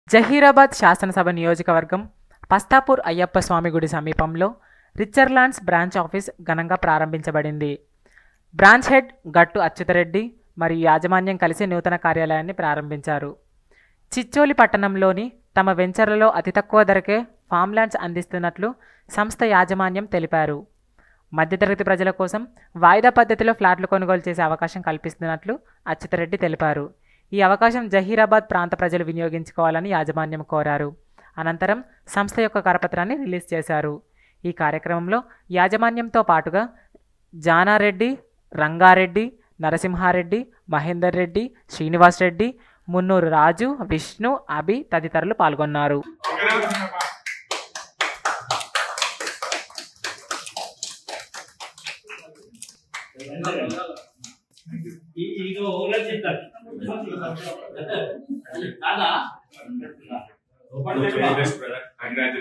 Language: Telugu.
జహీరాబాద్ శాసనసభ నియోజకవర్గం పస్తాపూర్ అయ్యప్ప స్వామి గుడి సమీపంలో రిచర్లాండ్స్ బ్రాంచ్ ఆఫీస్ ఘనంగా ప్రారంభించబడింది బ్రాంచ్ హెడ్ గట్టు అచ్యుతరెడ్డి మరియు యాజమాన్యం కలిసి నూతన కార్యాలయాన్ని ప్రారంభించారు చిచ్చోలి పట్టణంలోని తమ వెంచర్లలో అతి తక్కువ ధరకే ఫామ్ ల్యాండ్స్ అందిస్తున్నట్లు సంస్థ యాజమాన్యం తెలిపారు మధ్యతరగతి ప్రజల కోసం వాయిదా పద్ధతిలో ఫ్లాట్లు కొనుగోలు చేసే అవకాశం కల్పిస్తున్నట్లు అచ్యుతరెడ్డి తెలిపారు ఈ అవకాశం జహీరాబాద్ ప్రాంత ప్రజలు వినియోగించుకోవాలని యాజమాన్యం కోరారు అనంతరం సంస్థ యొక్క కరపత్రాన్ని రిలీజ్ చేశారు ఈ కార్యక్రమంలో యాజమాన్యంతో పాటుగా జానారెడ్డి రంగారెడ్డి నరసింహారెడ్డి మహేందర్ రెడ్డి శ్రీనివాస్ రెడ్డి మున్నూరు రాజు విష్ణు అభి తదితరులు పాల్గొన్నారు ఈ- ಈಗ ಹೋಗ್ಲತ್ತಿದ್ದಾರೆ ಅಲ್ಲ All the best, brother. Congratulations.